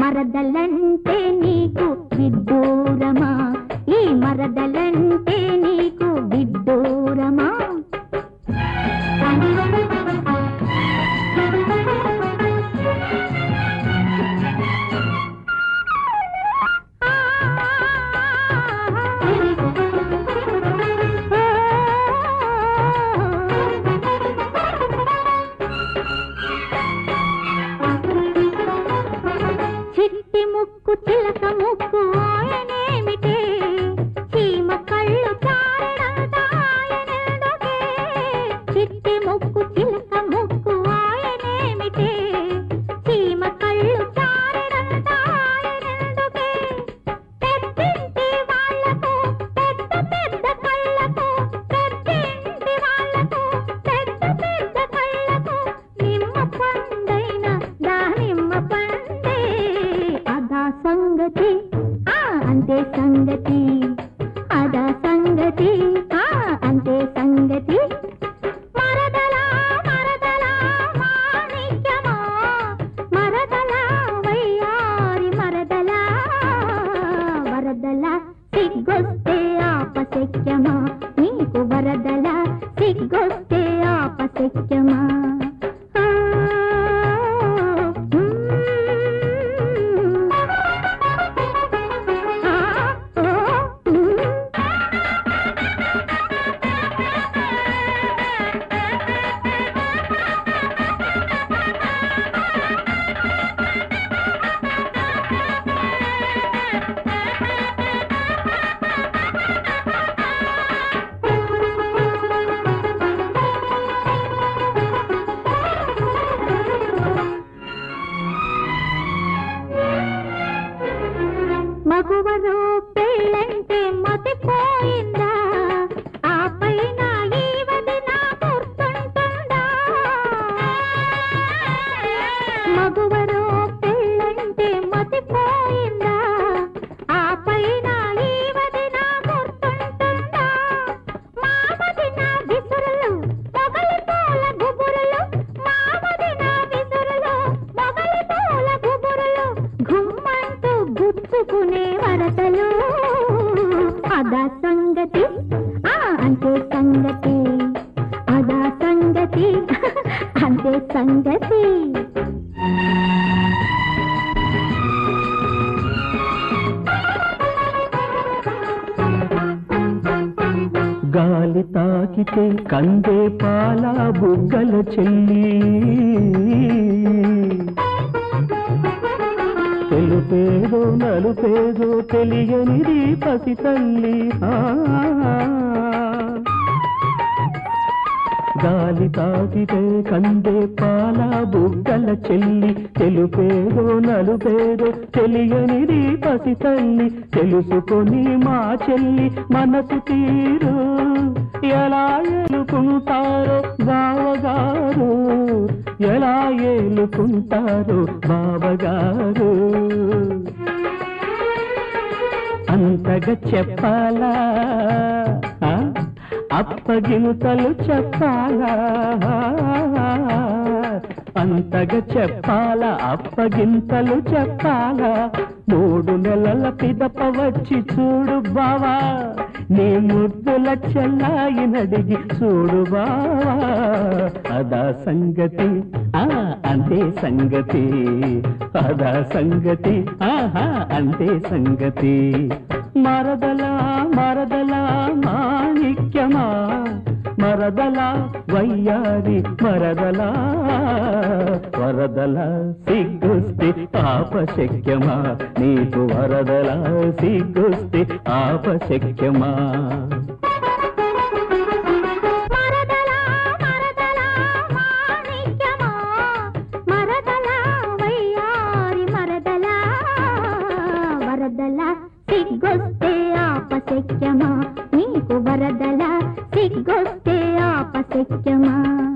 మరదలంటే నీకు విడ్డూరమా ఈ మరదలంటే నీకు విడ్డూరమా చిట్టి ముక్కు చిలక ముక్కు ఆయనేమిటే చీమ కళ్ళు చారడంత ఆయనెందుకే చిట్టి ముక్కు చిలక ముక్కు ఆయనేమిటే చీమ కళ్ళు చారడంత ఆయనెందుకే పెద్దింటి వాళ్ళకు పెద్ద పెద్ద కళ్ళకు పెద్దింటి వాళ్ళకు పెద్ద పెద్ద కళ్ళకు నిమ్మ పండైన దానిమ్మ పండే అదా సంగతి ఆ అంతే సంగతి అదా సంగతి ఆ అంతే సంగతి మరదలా మరదలా మాణిక్యమా మరదలా వయ్యారి మరదలా వరదలా సిగ్గొస్తే ఆపశక్యమా నీకు వరదలా సిగ్గొస్తే ఆపశక్యమా ఆ, మ్మ్. ఆ, ఓ, మ్మ్. మగువలో పెళ్ళంటే మతిపోయిందా ఆ పైన ఈ వదిన గుర్తుంటుందా మగువలో పెళ్ళంటే మతిపోయిందా ఆ పైన ఈ వదిన గుర్తుంటుందా మా వదిన విసురులు మొగలి పూల గుబురులు మా వదిన విసురులు మొగలి పూల గుబురులు గుమ్మంటూ గుచ్చుకునే వరసలు అదా సంగతి ఆ అంతే సంగతి అదా సంగతి అంతే సంగతి గాలి తాకితే కందే పాల బుగ్గల చెల్లి తెలుపేదో నలుపేదో తెలియనిది పసి తల్లి ఆ. గాలి తాకితే కందే పాల బుగ్గల చెల్లి తెలుపేదో నలుపేదో తెలియనిది పసి తల్లి తెలుసుకొని మా చెల్లి మనసు తీరు ఎలా ఏలుకుంటారో బావగారు ఎలా ఏలుకుంటారో బావగారు అంతగా చెప్పాలా ఆ? అప్పగింతలు చెప్పాలా అంతగా చెప్పాలా అప్పగింతలు చెప్పాలా మూడు నెలల పిదప వచ్చి చూడు బావా నీ ముద్దుల చెల్లాయినడిగి చూడు బావా అదా సంగతి ఆ అంతే సంగతి అదా సంగతి ఆహా అంతే సంగతి మరదలా మరదలా మాణిక్యమా మరదలా వయ్యారి మరదలా వరదల సిగ్గుస్తే ఆపశక్యమా నీకు వరదల సిగ్గుస్తే ఆపశక్యమా మరదలా మరదలా మాణిక్యమా మరదలా వయ్యారి మరదలా వరదలా సిగ్గొస్తే ఆపశక్యమా నీకు వరదలా సిగ్గొస్తే ఆపశక్యమా